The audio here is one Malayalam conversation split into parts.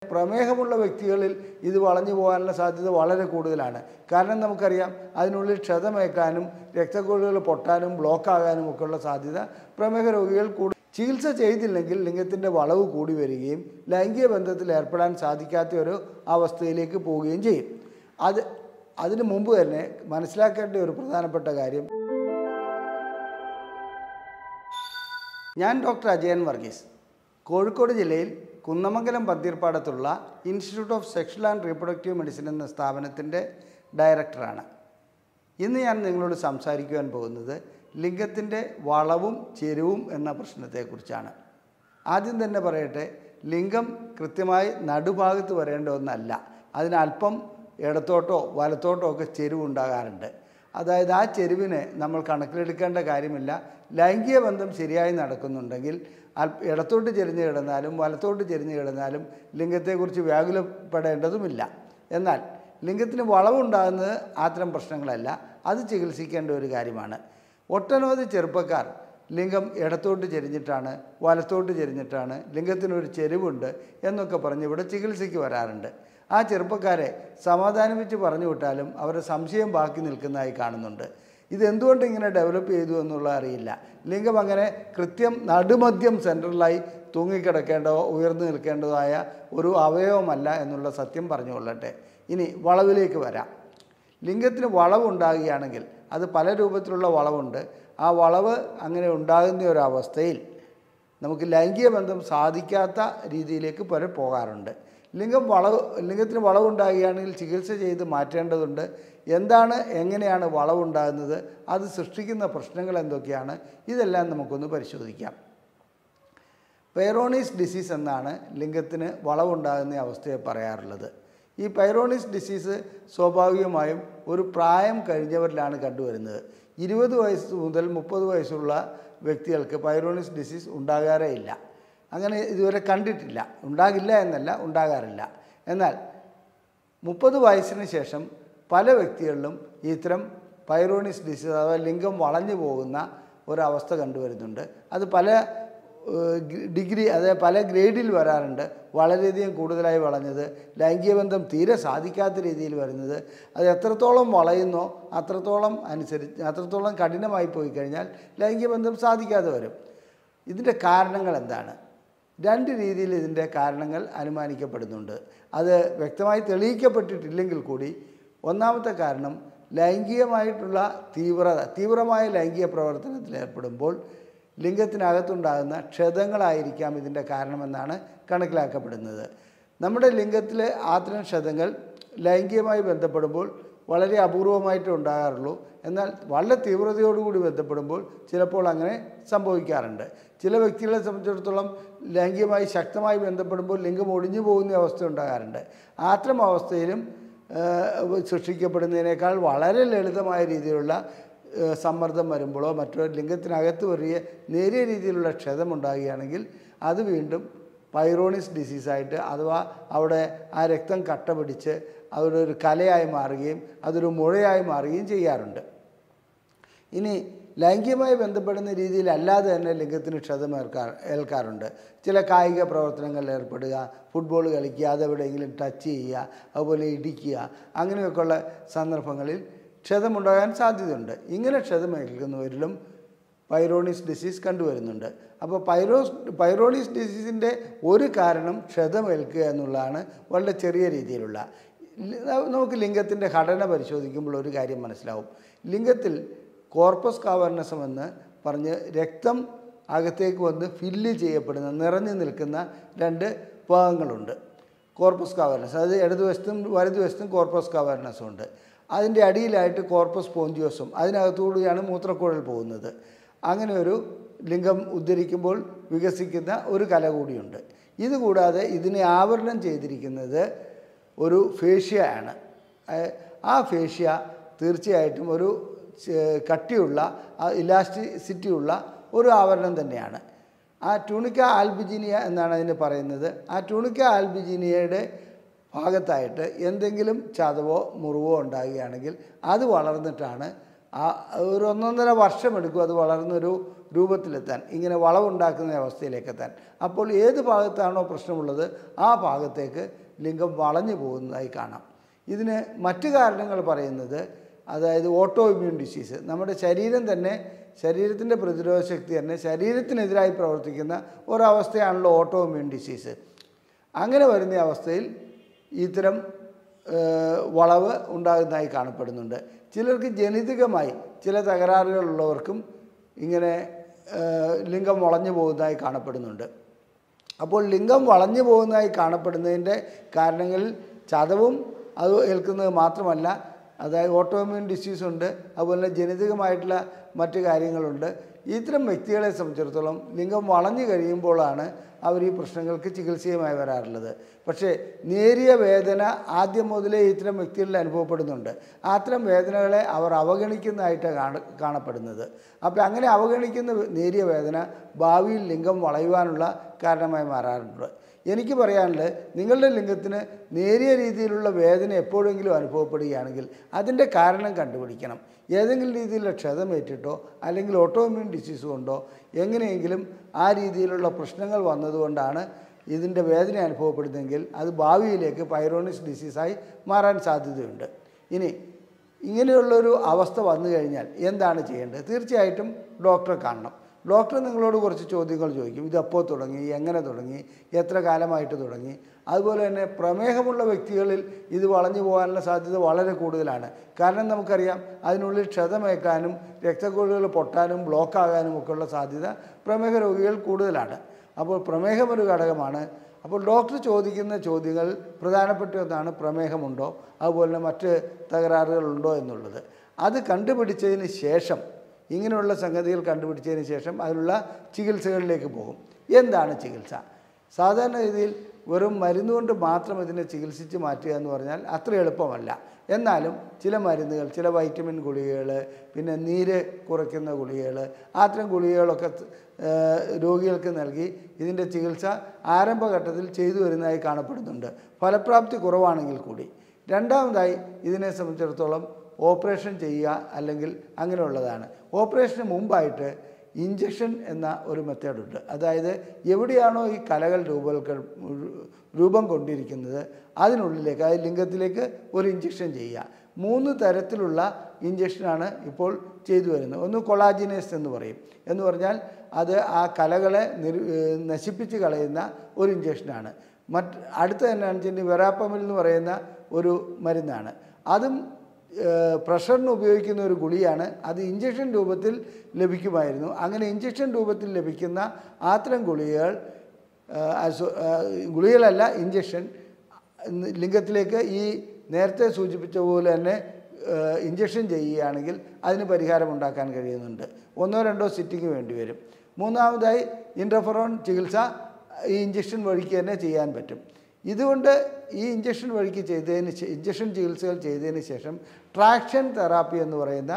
പ്രമേഹമുള്ള വ്യക്തികളിൽ ഇത് വളഞ്ഞു പോകാനുള്ള സാധ്യത വളരെ കൂടുതലാണ് കാരണം നമുക്കറിയാം അതിനുള്ളിൽ ക്ഷതമേക്കാനും രക്തക്കുഴലുകൾ പൊട്ടാനും ബ്ലോക്ക് ആകാനും ഒക്കെയുള്ള സാധ്യത പ്രമേഹ രോഗികൾ കൂടുതൽ ചികിത്സ ചെയ്തില്ലെങ്കിൽ ലിംഗത്തിൻ്റെ വളവ് കൂടി വരികയും ലൈംഗിക ബന്ധത്തിൽ ഏർപ്പെടാൻ സാധിക്കാത്ത ഒരു അവസ്ഥയിലേക്ക് പോവുകയും ചെയ്യും അത് അതിനു മുമ്പ് തന്നെ മനസ്സിലാക്കേണ്ട ഒരു പ്രധാനപ്പെട്ട കാര്യം ഞാൻ ഡോക്ടർ അജയൻ വർഗീസ് കോഴിക്കോട് ജില്ലയിൽ കുന്നമംഗലം പന്തീർപ്പാടത്തുള്ള institute of sexual and reproductive medicine എന്ന സ്ഥാപനത്തിൻ്റെ ഡയറക്ടറാണ് ഇന്ന് ഞാൻ നിങ്ങളോട് സംസാരിക്കുവാൻ പോകുന്നത് ലിംഗത്തിൻ്റെ വളവും ചെരുവും എന്ന പ്രശ്നത്തെക്കുറിച്ചാണ് ആദ്യം തന്നെ പറയട്ടെ ലിംഗം കൃത്യമായി നടുഭാഗത്ത് വരേണ്ട ഒന്നല്ല അതിനല്പം ഇടത്തോട്ടോ വലത്തോട്ടോ ഒക്കെ ചെരുവുണ്ടാകാറുണ്ട് അതായത് ആ ചെരുവിനെ നമ്മൾ കണക്കിലെടുക്കേണ്ട കാര്യമില്ല ലൈംഗിക ബന്ധം ശരിയായി നടക്കുന്നുണ്ടെങ്കിൽ അൽ- ഇടത്തോട്ട് ചെരിഞ്ഞ് കിടന്നാലും വലത്തോട്ട് ചെരിഞ്ഞ് കിടന്നാലും ലിംഗത്തെക്കുറിച്ച് വ്യാകുലപ്പെടേണ്ടതുമില്ല എന്നാൽ ലിംഗത്തിന് വളവുണ്ടാകുന്നത് അത്തരം പ്രശ്നങ്ങളല്ല അത് ചികിത്സിക്കേണ്ട ഒരു കാര്യമാണ് ഒട്ടനവധി ചെറുപ്പക്കാർ ലിംഗം ഇടത്തോട്ട് ചെരിഞ്ഞിട്ടാണ് വലത്തോട്ട് ചെരിഞ്ഞിട്ടാണ് ലിംഗത്തിനൊരു ചെരിവുണ്ട് എന്നൊക്കെ പറഞ്ഞ് ഇവിടെ ചികിത്സയ്ക്ക് വരാറുണ്ട് ആ ചെറുപ്പക്കാരെ സമാധാനിപ്പിച്ച് പറഞ്ഞു വിട്ടാലും അവരുടെ സംശയം ബാക്കി നിൽക്കുന്നതായി കാണുന്നുണ്ട് ഇതെന്തുകൊണ്ട് ഇങ്ങനെ ഡെവലപ്പ് ചെയ്തു എന്നുള്ള അറിയില്ല ലിംഗം അങ്ങനെ കൃത്യം നടുമധ്യം സെൻട്രലായി തൂങ്ങിക്കിടക്കേണ്ടതോ ഉയർന്നു നിൽക്കേണ്ടതായ ഒരു അവയവമല്ല എന്നുള്ള സത്യം പറഞ്ഞുകൊള്ളട്ടെ ഇനി വളവിലേക്ക് വരാം ലിംഗത്തിന് വളവുണ്ടാകുകയാണെങ്കിൽ അത് പല രൂപത്തിലുള്ള വളവുണ്ട് ആ വളവ് അങ്ങനെ ഉണ്ടാകുന്ന ഒരു അവസ്ഥയിൽ നമുക്ക് ലൈംഗിക ബന്ധം സാധിക്കാത്ത രീതിയിലേക്ക് പല പോകാറുണ്ട് ലിംഗം വളവ് ലിംഗത്തിന് വളവുണ്ടാകുകയാണെങ്കിൽ ചികിത്സ ചെയ്ത് മാറ്റേണ്ടതുണ്ട് എന്താണ് എങ്ങനെയാണ് വളവുണ്ടാകുന്നത് അത് സൃഷ്ടിക്കുന്ന പ്രശ്നങ്ങൾ എന്തൊക്കെയാണ് ഇതെല്ലാം നമുക്കൊന്ന് പരിശോധിക്കാം പൈറോണീസ് ഡിസീസ് എന്നാണ് ലിംഗത്തിന് വളവുണ്ടാകുന്ന അവസ്ഥയെ പറയാറുള്ളത് ഈ പൈറോണീസ് ഡിസീസ് സ്വാഭാവികമായും ഒരു പ്രായം കഴിഞ്ഞവരിലാണ് കണ്ടുവരുന്നത് ഇരുപത് വയസ്സ് മുതൽ മുപ്പത് വയസ്സുള്ള വ്യക്തികൾക്ക് പൈറോണീസ് ഡിസീസ് ഉണ്ടാകാറേ ഇല്ല അങ്ങനെ ഇതുവരെ കണ്ടിട്ടില്ല ഉണ്ടാകില്ല എന്നല്ല ഉണ്ടാകാറില്ല എന്നാൽ മുപ്പത് വയസ്സിന് ശേഷം പല വ്യക്തികളിലും ഇത്തരം പൈറോണിസ് ഡിസീസ് അഥവാ ലിംഗം വളഞ്ഞു പോകുന്ന ഒരവസ്ഥ കണ്ടുവരുന്നുണ്ട് അത് പല ഏഹ്, ഗ- ഡിഗ്രി അതായത് പല ഗ്രേഡിൽ വരാറുണ്ട് വളരെയധികം കൂടുതലായി വളഞ്ഞത് ലൈംഗിക ബന്ധം തീരെ സാധിക്കാത്ത രീതിയിൽ വരുന്നത് അത് എത്രത്തോളം വളയുന്നോ അത്രത്തോളം അനുസരിച്ച് അത്രത്തോളം കഠിനമായി പോയി കഴിഞ്ഞാൽ ലൈംഗിക ബന്ധം സാധിക്കാതെ വരും ഇതിൻ്റെ കാരണങ്ങൾ എന്താണ് രണ്ട് രീതിയിൽ ഇതിൻ്റെ കാരണങ്ങൾ അനുമാനിക്കപ്പെടുന്നുണ്ട് അത് വ്യക്തമായി തെളിയിക്കപ്പെട്ടിട്ടില്ലെങ്കിൽ കൂടി ഒന്നാമത്തെ കാരണം ലൈംഗികമായിട്ടുള്ള തീവ്രത തീവ്രമായ ലൈംഗിക പ്രവർത്തനത്തിൽ ഏർപ്പെടുമ്പോൾ ലിംഗത്തിനകത്തുണ്ടാകുന്ന ക്ഷതങ്ങളായിരിക്കാം ഇതിൻ്റെ കാരണമെന്നാണ് കണക്കിലാക്കപ്പെടുന്നത് നമ്മുടെ ലിംഗത്തിലെ ആത്തരം ക്ഷതങ്ങൾ ലൈംഗികമായി ബന്ധപ്പെടുമ്പോൾ വളരെ അപൂർവമായിട്ടേ ഉണ്ടാകാറുള്ളൂ എന്നാൽ വളരെ തീവ്രതയോടുകൂടി ബന്ധപ്പെടുമ്പോൾ ചിലപ്പോൾ അങ്ങനെ സംഭവിക്കാറുണ്ട് ചില വ്യക്തികളെ സംബന്ധിച്ചിടത്തോളം ലൈംഗികമായി ശക്തമായി ബന്ധപ്പെടുമ്പോൾ ലിംഗം ഒടിഞ്ഞു പോകുന്ന അവസ്ഥ ഉണ്ടാകാറുണ്ട് അത്തരം അവസ്ഥയിലും ഏഹ്, സൃഷ്ടിക്കപ്പെടുന്നതിനേക്കാൾ വളരെ ലളിതമായ രീതിയിലുള്ള ഏഹ്, സമ്മർദ്ദം വരുമ്പോഴോ മറ്റോ ലിംഗത്തിനകത്ത് വലിയ നേരിയ രീതിയിലുള്ള ക്ഷതമുണ്ടാകുകയാണെങ്കിൽ അത് വീണ്ടും പൈറോണിസ് ഡിസീസായിട്ട് അഥവാ അവിടെ ആ രക്തം കട്ട പിടിച്ച് അതൊരു ഒരു കലയായി മാറുകയും അതൊരു മുഴയായി മാറുകയും ചെയ്യാറുണ്ട് ഇനി ലൈംഗികമായി ബന്ധപ്പെടുന്ന രീതിയിൽ അല്ലാതെ തന്നെ ലിംഗത്തിന് ക്ഷതമേൽക്കാർ ഏൽക്കാറുണ്ട് ചില കായിക പ്രവർത്തനങ്ങളിൽ ഏർപ്പെടുക ഫുട്ബോൾ കളിക്കുക അതെവിടെയെങ്കിലും ടച്ച് ചെയ്യുക അതുപോലെ ഇടിക്കുക അങ്ങനെയൊക്കെയുള്ള സന്ദർഭങ്ങളിൽ ക്ഷതമുണ്ടാകാൻ സാധ്യതയുണ്ട് ഇങ്ങനെ ക്ഷതമേൽക്കുന്നവരിലും പൈറോണിസ് ഡിസീസ് കണ്ടുവരുന്നുണ്ട് അപ്പോൾ പൈറോസ് പൈറോണിസ് ഡിസീസിൻ്റെ ഒരു കാരണം ക്ഷതമേൽക്കുക എന്നുള്ളതാണ് വളരെ ചെറിയ രീതിയിലുള്ള ലി- നമുക്ക് ലിംഗത്തിൻ്റെ ഘടന പരിശോധിക്കുമ്പോൾ ഒരു കാര്യം മനസ്സിലാവും ലിംഗത്തിൽ കോർപ്പസ് കാവർണസം എന്ന് പറഞ്ഞ് രക്തം അകത്തേക്ക് വന്ന് ഫില്ല് ചെയ്യപ്പെടുന്ന നിറഞ്ഞു നിൽക്കുന്ന രണ്ട് ഭാഗങ്ങളുണ്ട് കോർപ്പസ് കാവർണസ് അത് ഇടതുവശത്തും വലതുവശത്തും കോർപ്പസ് കാവർണസും ഉണ്ട് അതിൻ്റെ അടിയിലായിട്ട് കോർപ്പസ് പോഞ്ചിയോസും അതിനകത്തുകൂടിയാണ് മൂത്രക്കുഴൽ പോകുന്നത് അങ്ങനെ ഒരു ലിംഗം ഉദ്ധരിക്കുമ്പോൾ വികസിക്കുന്ന ഒരു കല കൂടിയുണ്ട് ഇതുകൂടാതെ ഇതിനെ ആവരണം ചെയ്തിരിക്കുന്നത് ഒരു ഫേഷ്യ ആണ് ഏഹ് ആ ഫേഷ്യ തീർച്ചയായിട്ടും ഒരു ചെ- കട്ടിയുള്ള ഇലാസ്റ്റിസിറ്റി ഉള്ള ഒരു ആവരണം തന്നെയാണ് ആ ട്യൂണിക്ക ആൽബിജീനിയ എന്നാണ് അതിന് പറയുന്നത് ആ ട്യൂണിക്ക ആൽബിജീനിയയുടെ ഭാഗത്തായിട്ട് എന്തെങ്കിലും ചതവോ മുറിവോ ഉണ്ടാകുകയാണെങ്കിൽ അത് വളർന്നിട്ടാണ് ആ ഒരു ഒന്നൊന്നര വർഷമെടുക്കും അത് വളർന്നൊരു രൂപത്തിലെത്താൻ ഇങ്ങനെ വളവുണ്ടാക്കുന്ന അവസ്ഥയിലേക്ക് എത്താൻ അപ്പോൾ ഏത് ഭാഗത്താണോ പ്രശ്നമുള്ളത് ആ ഭാഗത്തേക്ക് ലിംഗം വളഞ്ഞു പോകുന്നതായി കാണാം ഇതിന് മറ്റു കാരണങ്ങൾ പറയുന്നത് അതായത് ഓട്ടോ ഇമ്മ്യൂൺ ഡിസീസ് നമ്മുടെ ശരീരം തന്നെ ശരീരത്തിൻ്റെ പ്രതിരോധ ശക്തി തന്നെ ശരീരത്തിനെതിരായി പ്രവർത്തിക്കുന്ന ഒരവസ്ഥയാണല്ലോ ഓട്ടോ ഇമ്മ്യൂൺ ഡിസീസ് അങ്ങനെ വരുന്ന അവസ്ഥയിൽ ഇത്തരം ഏഹ്, വളവ് ഉണ്ടാകുന്നതായി കാണപ്പെടുന്നുണ്ട് ചിലർക്ക് ജനിതകമായി ചില തകരാറുകളുള്ളവർക്കും ഇങ്ങനെ ഏഹ്, ലിംഗം വളഞ്ഞു പോകുന്നതായി കാണപ്പെടുന്നുണ്ട് അപ്പോൾ ലിംഗം വളഞ്ഞു പോകുന്നതായി കാണപ്പെടുന്നതിൻ്റെ കാരണങ്ങളിൽ ചതവും അത് ഏൽക്കുന്നത് മാത്രമല്ല അതായത് ഓട്ടോമ്യൂൺ ഡിസീസ് ഉണ്ട് അതുപോലെ ജനിതകമായിട്ടുള്ള മറ്റു കാര്യങ്ങളുണ്ട് ഇത്തരം വ്യക്തികളെ സംബന്ധിച്ചിടത്തോളം ലിംഗം വളഞ്ഞു കഴിയുമ്പോഴാണ് അവർ ഈ പ്രശ്നങ്ങൾക്ക് ചികിത്സയുമായി വരാറുള്ളത് പക്ഷേ നേരിയ വേദന ആദ്യം മുതലേ ഇത്തരം വ്യക്തികളിൽ അനുഭവപ്പെടുന്നുണ്ട് അത്തരം വേദനകളെ അവർ അവഗണിക്കുന്നതായിട്ടാണ് കാണ കാണപ്പെടുന്നത് അപ്പോൾ അങ്ങനെ അവഗണിക്കുന്ന നേരിയ വേദന ഭാവിയിൽ ലിംഗം വളയുവാനുള്ള കാരണമായി മാറാറുണ്ട് എനിക്ക് പറയാനുള്ളത് നിങ്ങളുടെ ലിംഗത്തിന് നേരിയ രീതിയിലുള്ള വേദന എപ്പോഴെങ്കിലും അനുഭവപ്പെടുകയാണെങ്കിൽ അതിൻ്റെ കാരണം കണ്ടുപിടിക്കണം ഏതെങ്കിലും രീതിയിലുള്ള ക്ഷതമേറ്റിട്ടോ അല്ലെങ്കിൽ ഓട്ടോമ്യൂൺ ഡിസീസ് കൊണ്ടോ എങ്ങനെയെങ്കിലും ആ രീതിയിലുള്ള പ്രശ്നങ്ങൾ വന്നതുകൊണ്ടാണ് ഇതിൻ്റെ വേദന അനുഭവപ്പെടുന്നതെങ്കിൽ അത് ഭാവിയിലേക്ക് പൈറോണിസ് ഡിസീസായി മാറാൻ സാധ്യതയുണ്ട് ഇനി ഇങ്ങനെയുള്ളൊരു അവസ്ഥ വന്നു കഴിഞ്ഞാൽ എന്താണ് ചെയ്യേണ്ടത് തീർച്ചയായിട്ടും ഡോക്ടറെ കാണണം ഡോക്ടർ നിങ്ങളോട് കുറച്ച് ചോദ്യങ്ങൾ ചോദിക്കും ഇത് എപ്പോൾ തുടങ്ങി എങ്ങനെ തുടങ്ങി എത്ര കാലമായിട്ട് തുടങ്ങി അതുപോലെ തന്നെ പ്രമേഹമുള്ള വ്യക്തികളിൽ ഇത് വളഞ്ഞു പോകാനുള്ള സാധ്യത വളരെ കൂടുതലാണ് കാരണം നമുക്കറിയാം അതിനുള്ളിൽ ക്ഷതമേക്കാനും രക്തക്കുഴലുകൾ പൊട്ടാനും ബ്ലോക്കാകാനും ഒക്കെയുള്ള സാധ്യത പ്രമേഹ രോഗികൾ കൂടുതലാണ് അപ്പോൾ പ്രമേഹം ഒരു ഘടകമാണ് അപ്പോൾ ഡോക്ടർ ചോദിക്കുന്ന ചോദ്യങ്ങൾ പ്രധാനപ്പെട്ട ഒന്നാണ് പ്രമേഹമുണ്ടോ അതുപോലെ തന്നെ മറ്റ് തകരാറുകളുണ്ടോ എന്നുള്ളത് അത് കണ്ടുപിടിച്ചതിന് ശേഷം ഇങ്ങനെയുള്ള സംഗതികൾ കണ്ടുപിടിച്ചതിന് ശേഷം അതിനുള്ള ചികിത്സകളിലേക്ക് പോകും എന്താണ് ചികിത്സ സാധാരണ രീതിയിൽ വെറും മരുന്നുകൊണ്ട് മാത്രം ഇതിനെ ചികിത്സിച്ച് മാറ്റുക എന്ന് പറഞ്ഞാൽ അത്ര എളുപ്പമല്ല എന്നാലും ചില മരുന്നുകൾ ചില വൈറ്റമിൻ ഗുളികകൾ പിന്നെ നീര് കുറയ്ക്കുന്ന ഗുളികകൾ അത്തരം ഗുളികകളൊക്കെ ഏഹ്, രോഗികൾക്ക് നൽകി ഇതിൻ്റെ ചികിത്സ ആരംഭഘട്ടത്തിൽ ചെയ്തു വരുന്നതായി കാണപ്പെടുന്നുണ്ട് ഫലപ്രാപ്തി കുറവാണെങ്കിൽ കൂടി രണ്ടാമതായി ഇതിനെ സംബന്ധിച്ചിടത്തോളം ഓപ്പറേഷൻ ചെയ്യുക അല്ലെങ്കിൽ അങ്ങനെയുള്ളതാണ് ഓപ്പറേഷന് മുമ്പായിട്ട് ഇഞ്ചക്ഷൻ എന്ന ഒരു മെത്തേഡുണ്ട് അതായത് എവിടെയാണോ ഈ കലകൾ രൂപവൽക്ക രൂപം കൊണ്ടിരിക്കുന്നത് അതിനുള്ളിലേക്ക് അതായത് ലിംഗത്തിലേക്ക് ഒരു ഇഞ്ചക്ഷൻ ചെയ്യുക മൂന്ന് തരത്തിലുള്ള ഇഞ്ചക്ഷനാണ് ഇപ്പോൾ ചെയ്തു വരുന്നത് ഒന്ന് കൊളാജിനേസ് എന്ന് പറയും എന്ന് പറഞ്ഞാൽ അത് ആ കലകളെ നിർ ഏഹ് നശിപ്പിച്ച് കളയുന്ന ഒരു ഇഞ്ചക്ഷനാണ് മറ്റ് അടുത്ത തന്നെയാണെന്ന് വെച്ചിട്ടുണ്ടെങ്കിൽ വെറാപ്പമിൽ എന്ന് പറയുന്ന ഒരു മരുന്നാണ് അതും ഏഹ് പ്രഷറിന് ഉപയോഗിക്കുന്ന ഒരു ഗുളിയാണ് അത് ഇഞ്ചക്ഷൻ രൂപത്തിൽ ലഭിക്കുമായിരുന്നു അങ്ങനെ ഇഞ്ചക്ഷൻ രൂപത്തിൽ ലഭിക്കുന്ന അത്തരം ഗുളികകൾ ഏഹ് അസു- ഏഹ് ഗുളികകളല്ല ഇഞ്ചക്ഷൻ ലിംഗത്തിലേക്ക് ഈ നേരത്തെ സൂചിപ്പിച്ച പോലെ തന്നെ ഏഹ് ഇഞ്ചക്ഷൻ ചെയ്യുകയാണെങ്കിൽ അതിന് പരിഹാരം ഉണ്ടാക്കാൻ കഴിയുന്നുണ്ട് ഒന്നോ രണ്ടോ സിറ്റിംഗ് വേണ്ടി വരും മൂന്നാമതായി ഇൻറ്റർഫറോൺ ചികിത്സ ഈ ഇഞ്ചക്ഷൻ വഴിക്ക് തന്നെ ചെയ്യാൻ പറ്റും ഇതുകൊണ്ട് ഈ ഇഞ്ചക്ഷൻ വഴിക്ക് ചെയ്തതിന് ശേ- ഇഞ്ചക്ഷൻ ചികിത്സകൾ ചെയ്തതിന് ശേഷം ട്രാക്ഷൻ തെറാപ്പി എന്ന് പറയുന്ന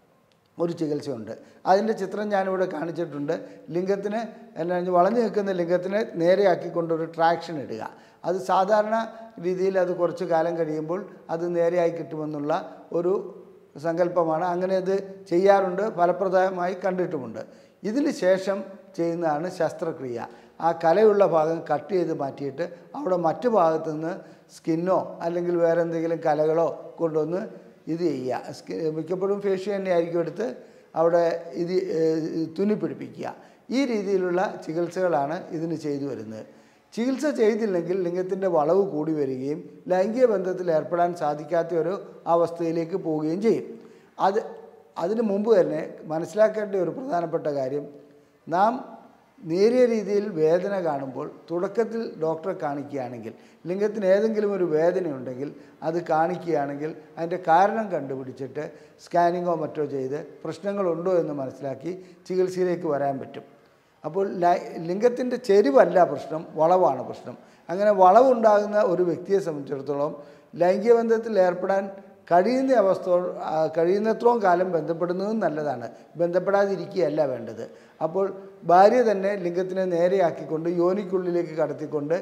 ഒരു ചികിത്സയുണ്ട് അതിൻ്റെ ചിത്രം ഞാനിവിടെ കാണിച്ചിട്ടുണ്ട് ലിംഗത്തിന് എന്നാ വളഞ്ഞു നിൽക്കുന്ന ലിംഗത്തിനെ നേരെയാക്കിക്കൊണ്ടൊരു ട്രാക്ഷൻ ഇടുക അത് സാധാരണ രീതിയിൽ അത് കുറച്ച് കാലം കഴിയുമ്പോൾ അത് നേരെയായി കിട്ടുമെന്നുള്ള ഒരു സങ്കല്പമാണ് അങ്ങനെ അത് ചെയ്യാറുണ്ട് ഫലപ്രദമായി കണ്ടിട്ടുമുണ്ട് ഇതിന് ശേഷം ചെയ്യുന്നതാണ് ശസ്ത്രക്രിയ ആ കലയുള്ള ഭാഗം കട്ട് ചെയ്ത് മാറ്റിയിട്ട് അവിടെ മറ്റു ഭാഗത്തു നിന്ന് സ്കിന്നോ അല്ലെങ്കിൽ വേറെ എന്തെങ്കിലും കലകളോ കൊണ്ടുവന്ന് ഇത് ചെയ്യുക സ്കി മിക്കപ്പോഴും ഫേഷ്യ തന്നെ ആയിരിക്കും എടുത്ത് അവിടെ ഇത് ഏഹ്, തുന്നി പിടിപ്പിക്കുക ഈ രീതിയിലുള്ള ചികിത്സകളാണ് ഇതിന് ചെയ്തു വരുന്നത് ചികിത്സ ചെയ്തില്ലെങ്കിൽ ലിംഗത്തിൻ്റെ വളവ് കൂടി വരികയും ലൈംഗിക ബന്ധത്തിൽ ഏർപ്പെടാൻ സാധിക്കാത്ത ഒരു അവസ്ഥയിലേക്ക് പോവുകയും ചെയ്യും അത് അതിനു മുമ്പ് തന്നെ മനസ്സിലാക്കേണ്ട ഒരു പ്രധാനപ്പെട്ട കാര്യം നാം നേരിയ രീതിയിൽ വേദന കാണുമ്പോൾ തുടക്കത്തിൽ ഡോക്ടറെ കാണിക്കുകയാണെങ്കിൽ ലിംഗത്തിന് ഏതെങ്കിലും ഒരു വേദനയുണ്ടെങ്കിൽ അത് കാണിക്കുകയാണെങ്കിൽ അതിൻ്റെ കാരണം കണ്ടുപിടിച്ചിട്ട് സ്കാനിങ്ങോ മറ്റോ ചെയ്ത് പ്രശ്നങ്ങളുണ്ടോ എന്ന് മനസ്സിലാക്കി ചികിത്സയിലേക്ക് വരാൻ പറ്റും അപ്പോൾ ലൈ- ലിംഗത്തിൻ്റെ ചെരിവല്ല പ്രശ്നം വളവാണ് പ്രശ്നം അങ്ങനെ വളവുണ്ടാകുന്ന ഒരു വ്യക്തിയെ സംബന്ധിച്ചിടത്തോളം ലൈംഗിക ബന്ധത്തിൽ ഏർപ്പെടാൻ കഴിയുന്ന അവസ്ഥ ആ, കഴിയുന്നത്രോളം കാലം ബന്ധപ്പെടുന്നതും നല്ലതാണ് ബന്ധപ്പെടാതിരിക്കുകയല്ല വേണ്ടത് അപ്പോൾ ഭാര്യ തന്നെ ലിംഗത്തിനെ നേരെയാക്കിക്കൊണ്ട് യോനിക്കുള്ളിലേക്ക് കടത്തിക്കൊണ്ട്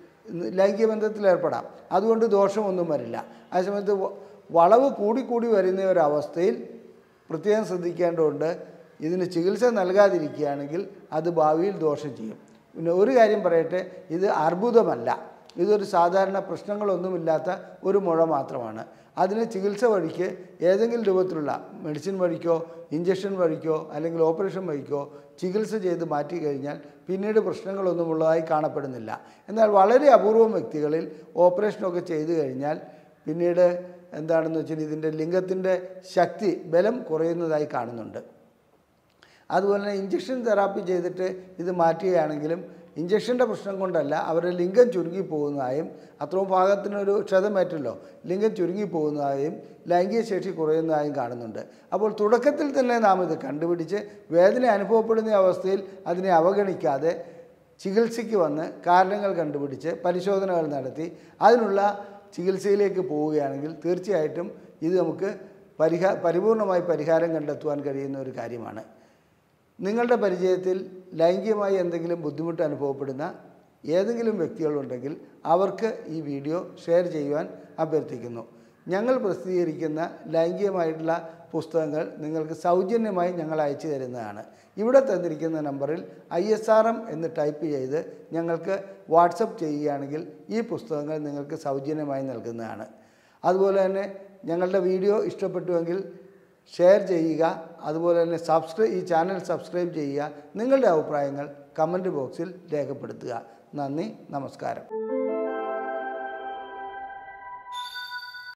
ലൈംഗിക ബന്ധത്തിൽ ഏർപ്പെടാം അതുകൊണ്ട് ദോഷമൊന്നും വരില്ല ആ സമയത്ത് വ- വളവ് കൂടിക്കൂടി വരുന്ന ഒരവസ്ഥയിൽ പ്രത്യേകം ശ്രദ്ധിക്കേണ്ടതുണ്ട് ഇതിന് ചികിത്സ നൽകാതിരിക്കുകയാണെങ്കിൽ അത് ഭാവിയിൽ ദോഷം ചെയ്യും പിന്നെ ഒരു കാര്യം പറയട്ടെ ഇത് അർബുദമല്ല ഇതൊരു സാധാരണ പ്രശ്നങ്ങളൊന്നുമില്ലാത്ത ഒരു മുഴ മാത്രമാണ് അതിന് ചികിത്സ വഴിക്ക് ഏതെങ്കിലും രൂപത്തിലുള്ള മെഡിസിൻ വഴിക്കോ ഇഞ്ചക്ഷൻ വഴിക്കോ അല്ലെങ്കിൽ ഓപ്പറേഷൻ വഴിക്കോ ചികിത്സ ചെയ്ത് മാറ്റി കഴിഞ്ഞാൽ പിന്നീട് പ്രശ്നങ്ങളൊന്നും ഉള്ളതായി കാണപ്പെടുന്നില്ല എന്നാൽ വളരെ അപൂർവം വ്യക്തികളിൽ ഓപ്പറേഷനൊക്കെ ചെയ്തു കഴിഞ്ഞാൽ പിന്നീട് എന്താണെന്ന് വെച്ചാൽ ഇതിൻ്റെ ലിംഗത്തിൻ്റെ ശക്തി ബലം കുറയുന്നതായി കാണുന്നുണ്ട് അതുപോലെ തന്നെ ഇഞ്ചക്ഷൻ തെറാപ്പി ചെയ്തിട്ട് ഇത് മാറ്റുകയാണെങ്കിലും ഇഞ്ചക്ഷൻ്റെ പ്രശ്നം കൊണ്ടല്ല അവരുടെ ലിംഗം ചുരുങ്ങി പോകുന്നതായും അത്രയും ഭാഗത്തിനൊരു ക്ഷതമേറ്റല്ലോ ലിംഗം ചുരുങ്ങി പോകുന്നതായും ലൈംഗിക ശേഷി കുറയുന്നതായും കാണുന്നുണ്ട് അപ്പോൾ തുടക്കത്തിൽ തന്നെ നാം ഇത് കണ്ടുപിടിച്ച് വേദന അനുഭവപ്പെടുന്ന അവസ്ഥയിൽ അതിനെ അവഗണിക്കാതെ ചികിത്സയ്ക്ക് വന്ന് കാരണങ്ങൾ കണ്ടുപിടിച്ച് പരിശോധനകൾ നടത്തി അതിനുള്ള ചികിത്സയിലേക്ക് പോവുകയാണെങ്കിൽ തീർച്ചയായിട്ടും ഇത് നമുക്ക് പരിഹാ പരിപൂർണമായി പരിഹാരം കണ്ടെത്തുവാൻ കഴിയുന്ന ഒരു കാര്യമാണ് നിങ്ങളുടെ പരിചയത്തിൽ ലൈംഗികമായി എന്തെങ്കിലും ബുദ്ധിമുട്ട് അനുഭവപ്പെടുന്ന ഏതെങ്കിലും വ്യക്തികളുണ്ടെങ്കിൽ അവർക്ക് ഈ വീഡിയോ ഷെയർ ചെയ്യുവാൻ അഭ്യർത്ഥിക്കുന്നു ഞങ്ങൾ പ്രസിദ്ധീകരിക്കുന്ന ലൈംഗികമായിട്ടുള്ള പുസ്തകങ്ങൾ നിങ്ങൾക്ക് സൗജന്യമായി ഞങ്ങൾ അയച്ചു തരുന്നതാണ് ഇവിടെ തന്നിരിക്കുന്ന നമ്പറിൽ ഐ എസ് ആർ എം എന്ന് ടൈപ്പ് ചെയ്ത് ഞങ്ങൾക്ക് വാട്സപ്പ് ചെയ്യുകയാണെങ്കിൽ ഈ പുസ്തകങ്ങൾ നിങ്ങൾക്ക് സൗജന്യമായി നൽകുന്നതാണ് അതുപോലെ തന്നെ ഞങ്ങളുടെ വീഡിയോ ഇഷ്ടപ്പെട്ടുവെങ്കിൽ ഷെയർ ചെയ്യുക അതുപോലെ തന്നെ സബ്സ്ക്രൈബ് ഈ ചാനൽ സബ്സ്ക്രൈബ് ചെയ്യുക നിങ്ങളുടെ അഭിപ്രായങ്ങൾ കമൻറ്റ് ബോക്സിൽ രേഖപ്പെടുത്തുക നന്ദി നമസ്കാരം